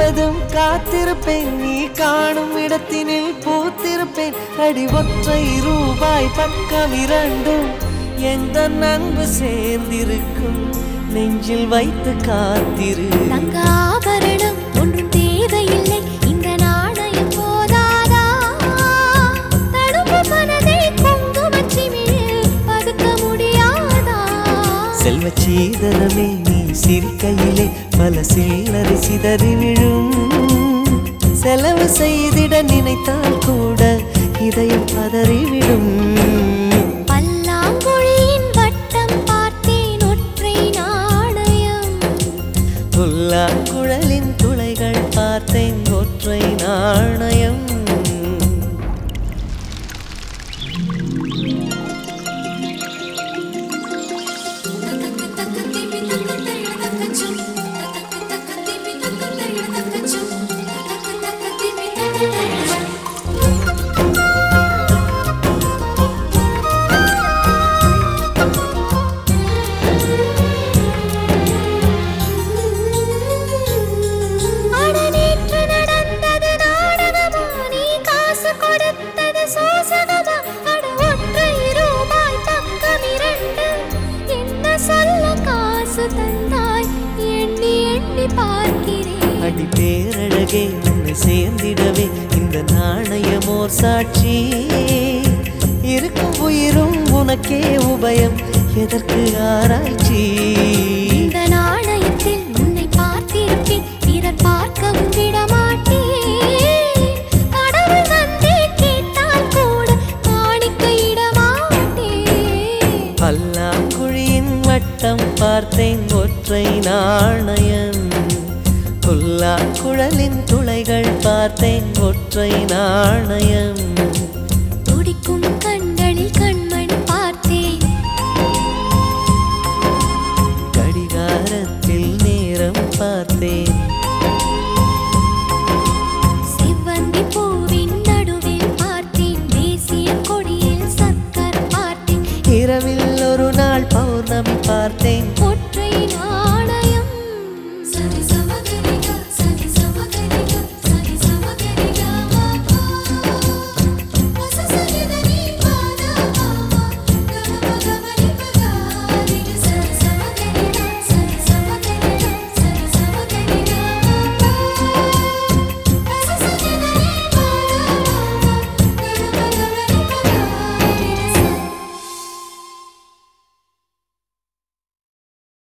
முழுவதும் காத்திருப்பேன் நீ காணும் இடத்தினில் பூத்திருப்பேன் அடி ஒற்றை ரூபாய் பக்கம் இரண்டும் எந்த அன்பு சேர்ந்திருக்கும் நெஞ்சில் வைத்து காத்திரு தங்க ஆபரணம் ஒன்றும் தேவையில்லை இந்த நாணயம் போதாதா தடுப்பு மனதை குங்குமச் சிமிழில் பதுக்க முடியாதா செல்வ சீதனமே நீ சிரிக்கையிலே பல சில்லறை சிதறி விழும் செலவு செய்திட நினைத்தால் கூட இதயம் பதறிவிடும் பல்லாங்குழியின் வட்டம் பார்த்தேன் ஒற்றை நாணயம் புல்லாங்குழலின் துளைகள் பார்த்தேன் ஒற்றை நாணயம் அட நேற்று நடந்தது நாடகமா நீ காசு கொடுத்தது சோசகமா அட ஒற்றை ரூபாய் பக்கம் இரண்டு என்ன சொல்ல காசு தந்தாய் எண்ணி எண்ணி பார்க்கிறேன் அடி பேரழகே உன்னை சேர்ந்திடவே இந்த நாணயமோர் சாட்சி இருக்கும் உயிரும் உனக்கே உபயம் எதற்கு ஆராய்ச்சி இந்த நாணயத்தில் உன்னை பார்த்திருப்பேன் பிறர் பார்க்கவும் விடமாட்டேன் கடவுள் வந்தே கேட்டால் கூட காணிக்கையிடமாட்டேன் பல்லாங்குழியின் வட்டம் பார்த்தேன் ஒற்றை நாணயம் புல்லாங்குழலின் துளைகள் பார்த்தேன் ஒற்றை நாணயம் துடிக்கும் கண்களில் கண்மணி பார்த்தேன் கடிகாரத்தில் நேரம் பார்த்தேன் செவ்வந்தி பூவின் நடுவில் பார்த்தேன் தேசிய கொடியில் சக்கர் பார்த்தேன் இரவில் ஒரு நாள் பௌர்ணமி பார்த்தேன் ஒற்றை நாணயம் சரி சமகரி